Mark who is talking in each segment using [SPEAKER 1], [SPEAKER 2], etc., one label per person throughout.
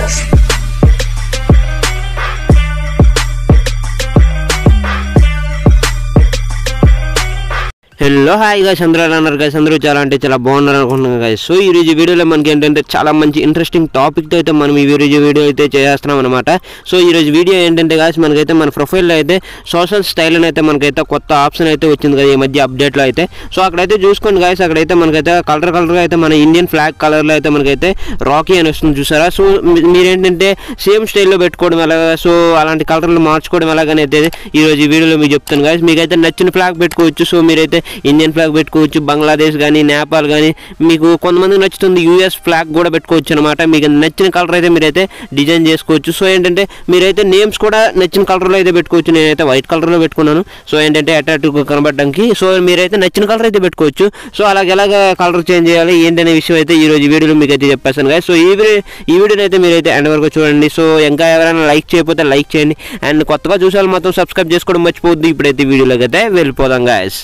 [SPEAKER 1] Hello hi guys అందరూ ఎలా ఉన్నారు గాయస్ అందరూ చాలా అంటే చాలా బాగున్నారు అనుకుంటున్నాను గాయస్ సో ఈ రోజు వీడియోలో మనకి ఏంటంటే చాలా మంచి ఇంట్రెస్టింగ్ టాపిక్తో అయితే మనం ఈ రోజు వీడియో అయితే చేస్తున్నాం అనమాట సో ఈ రోజు వీడియో ఏంటంటే గాయస్ మనకైతే మన ప్రొఫైల్లో అయితే సోషల్ స్టైల్ అని అయితే మనకైతే కొత్త ఆప్షన్ అయితే వచ్చింది కదా ఈ మధ్య అప్డేట్లో అయితే సో అక్కడైతే చూసుకోండి గాయస్ అక్కడైతే మనకైతే కలర్ కలర్గా అయితే మన ఇండియన్ ఫ్లాగ్ కలర్లో అయితే మనకైతే రాకీ అని వస్తుంది చూసారా సో మీ- మీరేంటంటే సేమ్ స్టైల్లో పెట్టుకోవడం ఎలాగా సో అలాంటి కలర్లు మార్చుకోవడం ఎలాగని అయితే ఈ రోజు ఈ వీడియోలో మీకు చెప్తాను గాయస్ మీకైతే నచ్చిన ఫ్లాగ్ పెట్టుకోవచ్చు సో మీరైతే ఇండియన్ ఫ్లాగ్ పెట్టుకోవచ్చు బంగ్లాదేశ్ కానీ నేపాల్ కానీ మీకు కొంతమందికి నచ్చుతుంది యూఎస్ ఫ్లాగ్ కూడా పెట్టుకోవచ్చు అనమాట మీకు నచ్చిన కలర్ అయితే మీరైతే డిజైన్ చేసుకోవచ్చు సో ఏంటంటే మీరైతే నేమ్స్ కూడా నచ్చిన కలర్లో అయితే పెట్టుకోవచ్చు నేనైతే వైట్ కలర్లో పెట్టుకున్నాను సో ఏంటంటే అట్రాక్టివ్గా కనబడడానికి సో మీరైతే నచ్చిన కలర్ అయితే పెట్టుకోవచ్చు సో అలాగే ఎలాగ కలర్ చేంజ్ చేయాలి ఏంటనే విషయం అయితే ఈ రోజు ఈ వీడియోలో మీకు అయితే చెప్పేస్తాను కదా సో ఈ వీడియో ఈ వీడియోని అయితే మీరైతే ఎండ్ వరకు చూడండి సో ఇంకా ఎవరైనా లైక్ చేయకపోతే లైక్ చేయండి అండ్ కొత్తగా చూసే వాళ్ళు మాత్రం సబ్స్క్రైబ్ చేసుకోవడం మర్చిపోద్దు ఇప్పుడైతే వీడియోలోకి అయితే వెళ్ళిపోదాం గాయస్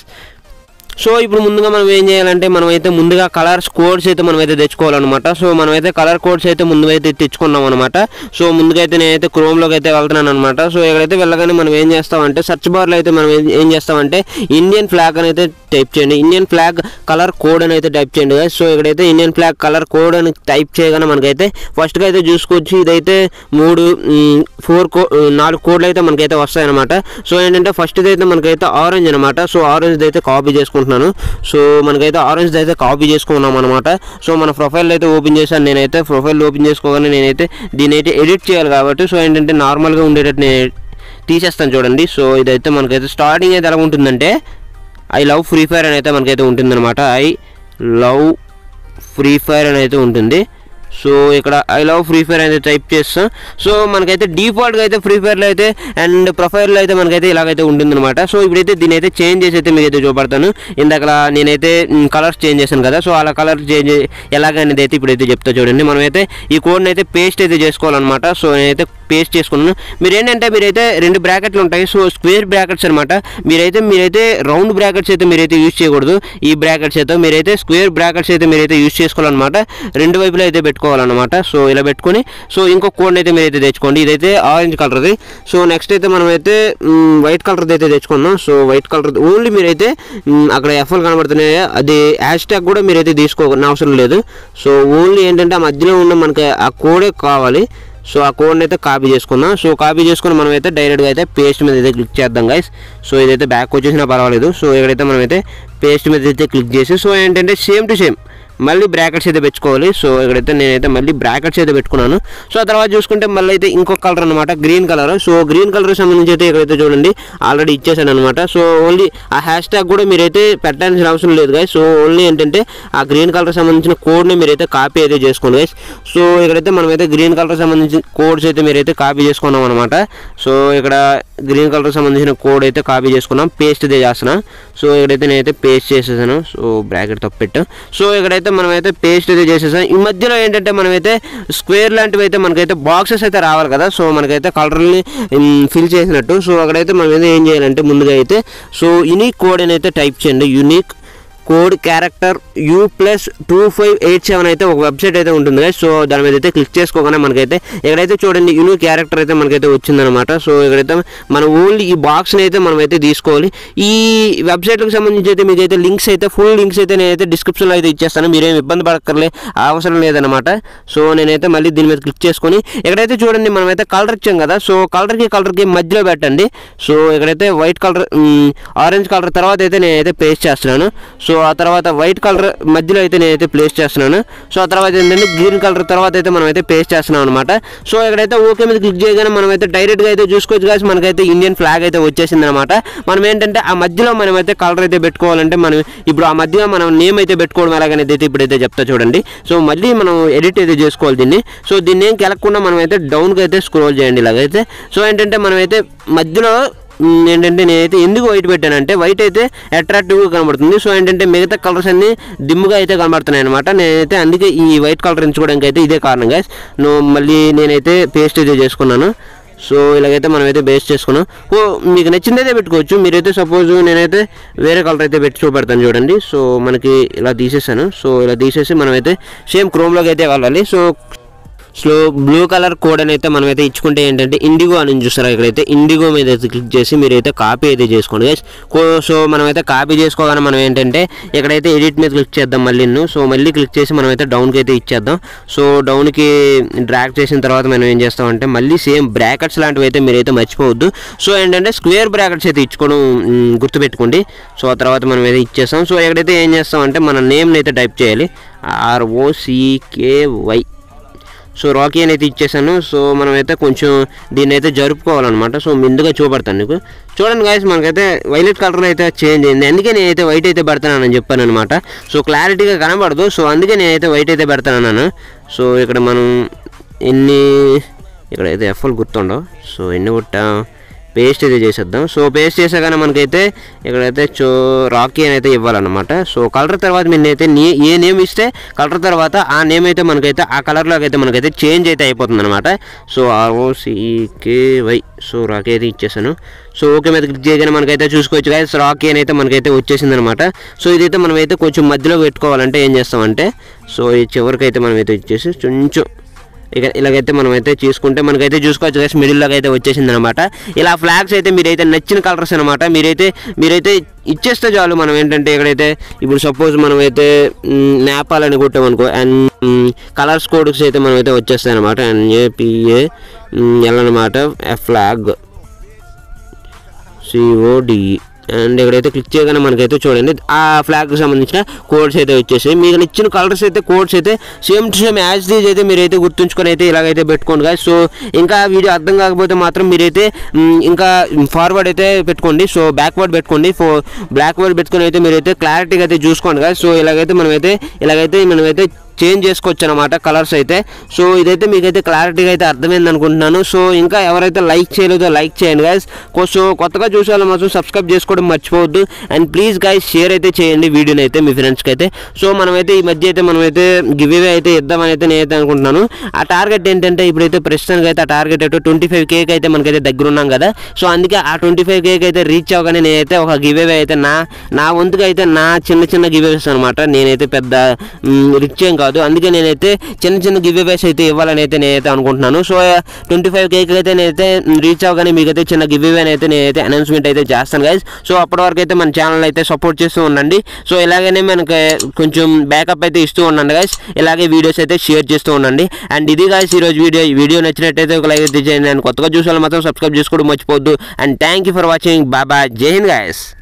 [SPEAKER 1] సో ఇప్పుడు ముందుగా మనం ఏం చేయాలంటే మనం అయితే ముందుగా కలర్స్ కోడ్స్ అయితే మనం అయితే తెచ్చుకోవాలన్నమాట సో మనం అయితే కలర్ కోడ్స్ అయితే ముందు అయితే తెచ్చుకున్నాం అనమాట సో ముందుగా అయితే నేనైతే క్రోమ్లోకి అయితే వెళ్తున్నాను అనమాట సో ఇక్కడైతే వెళ్ళగానే మనం ఏం చేస్తామంటే సెర్చ్ బార్లో అయితే మనం ఏం- ఏం చేస్తామంటే ఇండియన్ ఫ్లాగ్ అని అయితే టైప్ చేయండి ఇండియన్ ఫ్లాగ్ కలర్ కోడ్ అని అయితే టైప్ చేయండి guys. సో ఇక్కడైతే ఇండియన్ ఫ్లాగ్ కలర్ కోడ్ అని టైప్ చేయగానే మనకైతే ఫస్ట్గా అయితే చూసుకోవచ్చు ఇదైతే మూడు ఫోర్ కో నాలుగు కోడ్లు అయితే మనకైతే వస్తాయన్నమాట సో ఏంటంటే ఫస్ట్ అయితే మనకైతే ఆరెంజ్ అనమాట సో ఆరెంజ్ అయితే కాపీ చేసుకుంటున్నాను సో మనకైతే ఆరెంజ్ అయితే కాపీ చేసుకున్నాం అనమాట సో మన ప్రొఫైల్ అయితే ఓపెన్ చేశాను నేనైతే ప్రొఫైల్ ఓపెన్ చేసుకోగానే నేనైతే దీని అయితే ఎడిట్ చేయాలి కాబట్టి సో ఏంటంటే నార్మల్గా ఉండేటట్టు నేను తీసేస్తాను చూడండి సో ఇదైతే మనకైతే స్టార్టింగ్ అయితే ఎలా ఉంటుందంటే ఐ లవ్ ఫ్రీ ఫైర్ అని అయితే మనకైతే ఉంటుందన్నమాట ఐ లవ్ ఫ్రీ ఫైర్ అని అయితే ఉంటుంది సో ఇక్కడ ఐ లవ్ ఫ్రీ ఫైర్ అయితే టైప్ చేస్తాం సో మనకైతే డిఫాల్ట్గా అయితే ఫ్రీ ఫైర్లో అయితే అండ్ ప్రొఫైల్లో అయితే మనకైతే ఇలాగైతే ఉంటుందన్నమాట సో ఇప్పుడైతే దీని అయితే చేంజ్ చేసి అయితే మీకు అయితే చూపడతాను ఇందాక నేనైతే కలర్స్ చేంజ్ చేశాను కదా సో అలా కలర్ చేంజ్ ఎలాగనేది అయితే ఇప్పుడైతే చెప్తా చూడండి మనమైతే ఈ కోడ్ని అయితే పేస్ట్ అయితే చేసుకోవాలన్నమాట సో నేనైతే పేస్ట్ చేసుకున్నాను మీరు ఏంటంటే మీరైతే రెండు బ్రాకెట్లు ఉంటాయి సో స్క్వేర్ బ్రాకెట్స్ అనమాట మీరైతే మీరైతే రౌండ్ బ్రాకెట్స్ అయితే మీరైతే యూజ్ చేయకూడదు ఈ బ్రాకెట్స్ అయితే మీరైతే స్క్వేర్ బ్రాకెట్స్ అయితే మీరైతే యూజ్ చేసుకోవాలన్నమాట రెండు వైపులో అయితే పెట్టుకోవాలన్నమాట సో ఇలా పెట్టుకొని సో ఇంకో కోడ్ అయితే మీరైతే తెచ్చుకోండి ఇదైతే ఆరెంజ్ కలర్ది సో నెక్స్ట్ అయితే మనం అయితే వైట్ కలర్ది అయితే తెచ్చుకుందాం సో వైట్ కలర్ ఓన్లీ మీరైతే మ్, అక్కడ ఎఫ్ఎల్ కనబడుతున్నాయి అది హ్యాష్ ట్యాగ్ కూడా మీరైతే తీసుకోని అవసరం లేదు సో ఓన్లీ ఏంటంటే ఆ మధ్యలో ఉన్న మనకి ఆ కోడే కావాలి సో ఆ కోడ్ని అయితే కాపీ చేసుకుందాం సో కాపీ చేసుకుని మనం అయితే డైరెక్ట్గా అయితే పేస్ట్ మీద అయితే క్లిక్ చేద్దాం గైస్ సో ఇదైతే బ్యాక్ వచ్చేసినా పర్వాలేదు సో ఇక్కడైతే మనం అయితే పేస్ట్ మీద అయితే క్లిక్ చేసి సో ఏంటంటే సేమ్ టు సేమ్ మళ్ళీ బ్రాకెట్స్ అయితే పెట్టుకోవాలి సో ఇక్కడైతే నేనైతే మళ్ళీ బ్రాకెట్స్ అయితే పెట్టుకున్నాను సో ఆ తర్వాత చూసుకుంటే మళ్ళీ అయితే ఇంకొక కలర్ అనమాట green colour so green colour సంబంధించి అయితే ఇక్కడైతే చూడండి ఆల్రెడీ ఇచ్చేసాను అనమాట సో ఓన్లీ ఆ హ్యాష్ ట్యాగ్ కూడా మీరైతే పెట్టాల్సిన అవసరం లేదు guys సో ఓన్లీ ఏంటంటే ఆ గ్రీన్ కలర్ సంబంధించిన కోడ్ని మీరైతే కాపీ అయితే చేసుకోండి guys సో ఇక్కడైతే మనమైతే గ్రీన్ కలర్ సంబంధించిన కోడ్స్ అయితే మీరైతే కాపీ చేసుకున్నాం అనమాట సో ఇక్కడ గ్రీన్ కలర్ సంబంధించిన కోడ్ అయితే కాపీ చేసుకున్నాం పేస్ట్ అయితే చేస్తున్నాం సో ఇక్కడైతే నేనైతే పేస్ట్ చేసేసాను సో బ్రాకెట్ తప్పెట్టు సో ఇక్కడైతే మనమైతే పేస్ట్ అయితే చేసేసాం ఈ మధ్యలో ఏంటంటే మనమైతే స్క్వేర్ లాంటివి అయితే మనకైతే బాక్సెస్ అయితే రావాలి కదా సో మనకైతే కలర్ని ఫిల్ చేసినట్టు సో అక్కడైతే మనం అయితే ఏం చేయాలంటే ముందుగా అయితే సో యూనిక్ కోడ్ అని అయితే టైప్ చేయండి unique code character U plus two five eight seven అయితే ఒక వెబ్సైట్ అయితే ఉంటుంది guys. సో దాని మీద అయితే క్లిక్ చేసుకోగానే మనకైతే ఇక్కడైతే చూడండి యూనిక్ క్యారెక్టర్ అయితే మనకైతే వచ్చిందనమాట సో ఇక్కడైతే మనం ఓన్లీ ఈ బాక్స్ని అయితే మనం అయితే తీసుకోవాలి ఈ వెబ్సైట్కి సంబంధించి అయితే మీకైతే లింక్స్ అయితే ఫుల్ లింక్స్ అయితే నేనైతే డిస్క్రిప్షన్లో అయితే ఇచ్చేస్తాను మీరేం ఇబ్బంది పడక్కర్లే అవసరం లేదనమాట సో నేనైతే మళ్ళీ దీని మీద క్లిక్ చేసుకొని ఇక్కడైతే చూడండి మనమైతే కలర్ ఇచ్చాం కదా సో కలర్కి కలర్కి మధ్యలో పెట్టండి సో ఇక్కడైతే వైట్ కలర్ ఆరెంజ్ కలర్ తర్వాత అయితే నేనైతే పేస్ట్ చేస్తున్నాను సో ఆ తర్వాత వైట్ కలర్ మధ్యలో అయితే నేనైతే ప్లేస్ చేస్తున్నాను సో ఆ తర్వాత ఏంటంటే గ్రీన్ కలర్ తర్వాత అయితే మనం అయితే పేస్ట్ చేస్తున్నాం అనమాట సో ఇక్కడైతే ఓకే మీద క్లిక్ చేయగానే మనం అయితే డైరెక్ట్గా అయితే చూసుకోవచ్చు కాదు మనకైతే ఇండియన్ ఫ్లాగ్ అయితే వచ్చేసింది అనమాట మనం ఏంటంటే ఆ మధ్యలో మనం అయితే కలర్ అయితే పెట్టుకోవాలంటే మనం ఇప్పుడు ఆ మధ్యలో మనం నేమ్ అయితే పెట్టుకోవడం ఎలాగనేది అయితే ఇప్పుడైతే చెప్తా చూడండి సో మళ్ళీ మనం ఎడిట్ అయితే చేసుకోవాలి దీన్ని సో దీన్ని ఏం కెలకుండా మనం అయితే డౌన్కి అయితే స్క్రోల్ చేయండి ఇలాగైతే సో ఏంటంటే మనమైతే మధ్యలో మ్, ఏంటంటే నేనైతే ఎందుకు వైట్ పెట్టానంటే వైట్ అయితే అట్రాక్టివ్గా కనబడుతుంది సో ఏంటంటే మిగతా కలర్స్ అన్ని దిమ్ముగా అయితే కనబడుతున్నాయి అనమాట నేనైతే అందుకే ఈ వైట్ కలర్ ఎంచుకోవడానికి అయితే ఇదే కారణం గాయస్ నువ్వు మళ్ళీ నేనైతే పేస్ట్ అయితే చేసుకున్నాను సో ఇలాగైతే మనమైతే బేస్ చేసుకున్నాం ఓ మీకు నచ్చిందైతే పెట్టుకోవచ్చు మీరైతే సపోజ్ నేనైతే వేరే కలర్ అయితే పెట్టి చూపెడతాను చూడండి సో మనకి ఇలా తీసేసాను సో ఇలా తీసేసి మనమైతే సేమ్ క్రోమ్లోకి అయితే వెళ్ళాలి so so blue colour code అని అయితే మనమైతే ఇచ్చుకుంటే ఏంటంటే ఇండిగో అని చూస్తారా ఇక్కడైతే ఇండిగో మీద అయితే క్లిక్ చేసి మీరైతే కాపీ అయితే చేసుకోండి గైస్ సో మనమైతే కాపీ చేసుకోగానే మనం ఏంటంటే ఇక్కడైతే ఎడిట్ మీద క్లిక్ చేద్దాం మళ్ళీ సో మళ్ళీ క్లిక్ చేసి మనమైతే డౌన్కి అయితే ఇచ్చేద్దాం సో డౌన్కి డ్రాగ్ చేసిన తర్వాత మనం ఏం చేస్తామంటే మళ్ళీ సేమ్ బ్రాకెట్స్ లాంటివి అయితే మీరైతే మర్చిపోవద్దు సో ఏంటంటే స్క్వేర్ బ్రాకెట్స్ అయితే ఇచ్చుకోవడం మ్, గుర్తుపెట్టుకోండి సో ఆ తర్వాత మనం అయితే ఇచ్చేస్తాం సో ఎక్కడైతే ఏం చేస్తామంటే మన నేమ్ని అయితే టైప్ చేయాలి ఆర్ఓసికేవై సో రాకీ అని అయితే ఇచ్చేసాను సో మనమైతే కొంచెం దీన్ని అయితే జరుపుకోవాలన్నమాట సో ముందుగా చూపెడతాను నీకు చూడండి గాయస్ మనకైతే వైలెట్ కలర్ అయితే చేంజ్ అయింది అందుకే నేనైతే వైట్ అయితే పెడతానని చెప్పాను అనమాట సో క్లారిటీగా కనబడదు సో అందుకే నేనైతే వైట్ అయితే పెడతానన్నాను సో ఇక్కడ మనం ఎన్ని ఇక్కడైతే ఎఫ్ఎల్ గుర్తుండవు సో ఎన్ని కొట్టా పేస్ట్ అయితే చేసేద్దాం సో పేస్ట్ చేసాగానే మనకైతే ఇక్కడైతే చో రాకీ అని అయితే ఇవ్వాలన్నమాట సో కలర్ తర్వాత మీరు అయితే నీ ఏ నేమ్ ఇస్తే కలర్ తర్వాత ఆ నేమ్ అయితే మనకైతే ఆ కలర్లోకి అయితే మనకైతే చేంజ్ అయితే అయిపోతుంది అనమాట సో ఆర్ఓసికేవై సో రాకీ అయితే ఇచ్చేసాను సో ఓకే మీద క్లిక్ చేయగానే మనకైతే చూసుకోవచ్చు గాయస్ రాకీ అని అయితే మనకైతే వచ్చేసింది అనమాట సో ఇదైతే మనమైతే కొంచెం మధ్యలో పెట్టుకోవాలంటే ఏం చేస్తామంటే సో ఈ చివరికి అయితే మనమైతే ఇచ్చేసి కొంచెం ఇక ఇలాగైతే మనం అయితే చూసుకుంటే మనకైతే చూసుకోవచ్చు కదా మిడిల్లోకి అయితే వచ్చేసింది అనమాట ఇలా ఫ్లాగ్స్ అయితే మీరైతే నచ్చిన కలర్స్ అనమాట మీరైతే మీరైతే ఇచ్చేస్తే చాలు మనం ఏంటంటే ఇక్కడైతే ఇప్పుడు సపోజ్ మనం అయితే నేపాల్ అని కొట్టామనుకో అండ్ కలర్స్ కోడ్స్ అయితే మనం అయితే వచ్చేస్తాయి అనమాట ఎన్ఏపిఏ ఎల్ అనమాట ఫ్లాగ్ సిఓడిఈ అండ్ ఇక్కడైతే క్లిక్ చేయగానే మనకైతే చూడండి ఆ ఫ్లాగ్కి సంబంధించిన కోడ్స్ అయితే వచ్చేసాయి మీకు ఇచ్చిన కలర్స్ అయితే కోడ్స్ అయితే same to same as these అయితే మీరైతే గుర్తుంచుకొని అయితే ఇలాగైతే పెట్టుకోండి guys. సో ఇంకా వీడియో అర్థం కాకపోతే మాత్రం మీరైతే మ్, ఇంకా ఫార్వర్డ్ అయితే పెట్టుకోండి సో బ్యాక్వర్డ్ పెట్టుకోండి ఫో బ్లాక్వర్డ్ పెట్టుకొని అయితే మీరైతే క్లారిటీగా అయితే చూసుకోండి guys. సో ఇలాగైతే మనమైతే ఇలాగైతే మనమైతే చేంజ్ చేసుకోవచ్చు అనమాట కలర్స్ అయితే సో ఇదైతే మీకైతే క్లారిటీగా అయితే అర్థమైంది అనుకుంటున్నాను సో ఇంకా ఎవరైతే లైక్ చేయలేదో లైక్ చేయండి గైస్ సో కొత్తగా చూసే వాళ్ళు మాత్రం సబ్స్క్రైబ్ చేసుకోవడం మర్చిపోవద్దు అండ్ ప్లీజ్ గైస్ షేర్ అయితే చేయండి వీడియోని అయితే మీ ఫ్రెండ్స్కి అయితే సో మనమైతే ఈ మధ్య అయితే మనమైతే గివ్ అవే అయితే ఇద్దామని అయితే నేనైతే అనుకుంటున్నాను ఆ టార్గెట్ ఏంటంటే ఇప్పుడైతే ప్రస్తుతానికి అయితే ఆ టార్గెట్ అయితే ట్వంటీ ఫైవ్ కేక్ అయితే మనకైతే దగ్గర ఉన్నాం కదా సో అందుకే ఆ ట్వంటీ ఫైవ్ కేక్ అయితే రీచ్ అవ్వగానే నేనైతే ఒక గివ్ అవే అయితే నా నా వంతుగా అయితే నా చిన్న చిన్న గివ్ అవేస్ అనమాట నేనైతే పెద్ద రిచ్ ఏం కాదు అందుకే నేనైతే చిన్న చిన్న గివ్ అవేస్ అయితే ఇవ్వాలని అయితే నేనైతే అనుకుంటున్నాను సో ట్వంటీ ఫైవ్ కేక్ అయితే నేనైతే రీచ్ అవ్వగానే మీకైతే చిన్న గివ్ అవే అయితే నేనైతే అనౌన్స్మెంట్ అయితే చేస్తాను గైస్ సో అప్పటి వరకు అయితే మన ఛానల్ అయితే సపోర్ట్ చేస్తూ ఉండండి సో ఇలాగనే మనకి కొంచెం బ్యాకప్ అయితే ఇస్తూ ఉండండి గైస్ ఇలాగే వీడియోస్ అయితే షేర్ చేస్తూ ఉండండి అండ్ ఇది గైస్ ఈరోజు వీడియో ఈ వీడియో నచ్చినట్టయితే ఒక లైక్ అయితే చేయండి అండ్ కొత్తగా చూసే వాళ్ళు మాత్రం సబ్స్క్రైబ్ చేసుకోవడం మర్చిపోవద్దు and thank you for watching Baba జై హింద్ గైస్